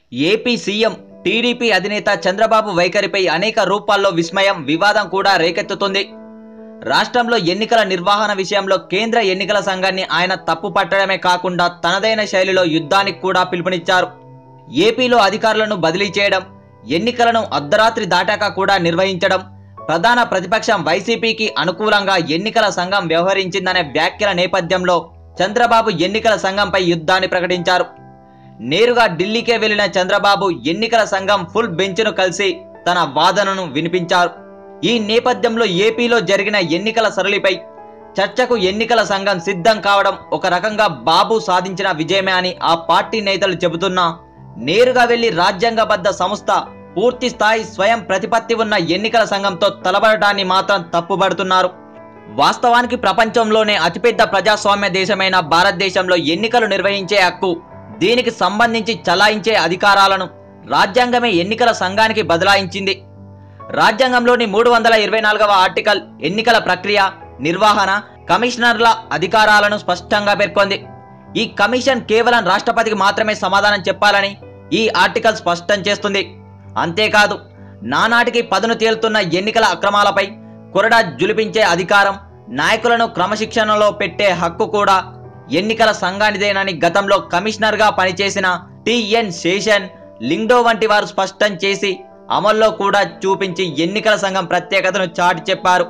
AP CM TDP అధినేత చంద్రబాబు వైఖరిపై అనేక రూపాల్లో విస్మయం వివాదం కూడా రేకెత్తుతుంది రాష్ట్రంలో ఎన్నికల నిర్వహణ విషయంలో కేంద్ర ఎన్నికల సంఘాన్ని ఆయన తప్పు పట్టడమే కాకుండా తనదైన శైలిలో యుద్ధానికి కూడా పిలుపునిచ్చారు ఏపీలో అధికారులను బదిలీ చేయడం ఎన్నికలను అర్ధరాత్రి దాటాక కూడా నిర్వహించడం ప్రధాన ప్రతిపక్షం వైసీపీకి అనుకూలంగా ఎన్నికల సంఘం వ్యవహరించిందనే వ్యాఖ్యల నేపథ్యంలో చంద్రబాబు ఎన్నికల సంఘంపై యుద్ధాన్ని ప్రకటించారు నేరుగా ఢిల్లీకే వెళ్లిన చంద్రబాబు ఎన్నికల సంఘం ఫుల్ బెంచ్ను కలిసి తన వాదనను వినిపించారు ఈ నేపథ్యంలో ఏపీలో జరిగిన ఎన్నికల సరళిపై చర్చకు ఎన్నికల సంఘం సిద్ధం కావడం ఒక రకంగా బాబు సాధించిన విజయమే అని ఆ పార్టీ నేతలు చెబుతున్నా నేరుగా వెళ్లి రాజ్యాంగబద్ధ సంస్థ పూర్తి స్థాయి స్వయం ప్రతిపత్తి ఉన్న ఎన్నికల సంఘంతో తలబడటాన్ని మాత్రం తప్పుపడుతున్నారు వాస్తవానికి ప్రపంచంలోనే అతిపెద్ద ప్రజాస్వామ్య దేశమైన భారతదేశంలో ఎన్నికలు నిర్వహించే హక్కు దీనికి సంబంధించి చలాయించే అధికారాలను రాజ్యాంగమే ఎన్నికల సంఘానికి బదలాయించింది రాజ్యాంగంలోని మూడు వందల ఇరవై నాలుగవ ఆర్టికల్ ఎన్నికల ప్రక్రియ నిర్వహణ కమిషనర్ల అధికారాలను స్పష్టంగా పేర్కొంది ఈ కమిషన్ కేవలం రాష్ట్రపతికి మాత్రమే సమాధానం చెప్పాలని ఈ ఆర్టికల్ స్పష్టం చేస్తుంది అంతేకాదు నానాటికి పదును తేలుతున్న ఎన్నికల అక్రమాలపై కొరడా జులిపించే అధికారం నాయకులను క్రమశిక్షణలో పెట్టే హక్కు కూడా ఎన్నికల సంఘానిదేనని గతంలో కమిషనర్గా పనిచేసిన టిఎన్ శేషన్ లింగ్డో వంటి వారు స్పష్టం చేసి అమల్లో కూడా చూపించి ఎన్నికల సంఘం ప్రత్యేకతను చాటి చెప్పారు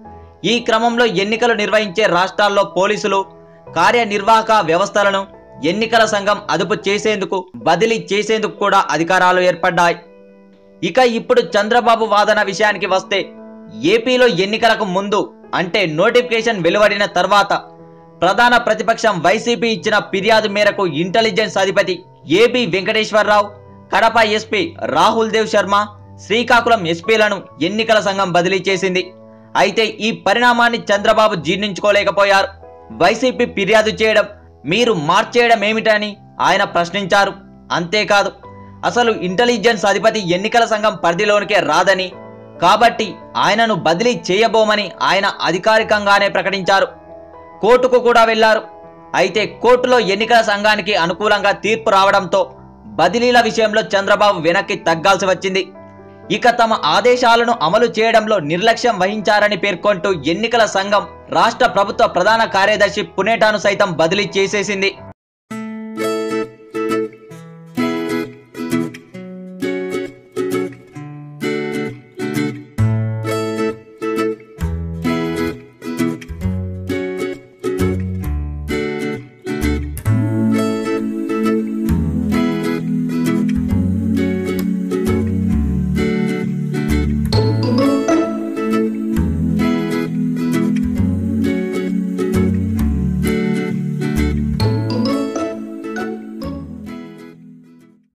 ఈ క్రమంలో ఎన్నికలు నిర్వహించే రాష్ట్రాల్లో పోలీసులు కార్యనిర్వాహక వ్యవస్థలను ఎన్నికల సంఘం అదుపు చేసేందుకు బదిలీ చేసేందుకు కూడా అధికారాలు ఏర్పడ్డాయి ఇక ఇప్పుడు చంద్రబాబు వాదన విషయానికి వస్తే ఏపీలో ఎన్నికలకు ముందు అంటే నోటిఫికేషన్ వెలువడిన తర్వాత ప్రధాన ప్రతిపక్షం వైసీపీ ఇచ్చిన ఫిర్యాదు మేరకు ఇంటెలిజెన్స్ అధిపతి ఏబి వెంకటేశ్వరరావు కడప ఎస్పీ రాహుల్ దేవ్ శర్మ శ్రీకాకుళం ఎస్పీలను ఎన్నికల సంఘం బదిలీ చేసింది అయితే ఈ పరిణామాన్ని చంద్రబాబు జీర్ణించుకోలేకపోయారు వైసీపీ ఫిర్యాదు చేయడం మీరు మార్చేయడం ఏమిటని ఆయన ప్రశ్నించారు అంతేకాదు అసలు ఇంటెలిజెన్స్ అధిపతి ఎన్నికల సంఘం పరిధిలోనికే రాదని కాబట్టి ఆయనను బదిలీ చేయబోమని ఆయన అధికారికంగానే ప్రకటించారు కోర్టుకు కూడా వెళ్లారు అయితే కోర్టులో ఎన్నికల సంఘానికి అనుకూలంగా తీర్పు రావడంతో బదిలీల విషయంలో చంద్రబాబు వెనక్కి తగ్గాల్సి వచ్చింది ఇక తమ ఆదేశాలను అమలు చేయడంలో నిర్లక్ష్యం వహించారని పేర్కొంటూ ఎన్నికల సంఘం రాష్ట్ర ప్రభుత్వ ప్రధాన కార్యదర్శి పునేటాను సైతం బదిలీ చేసేసింది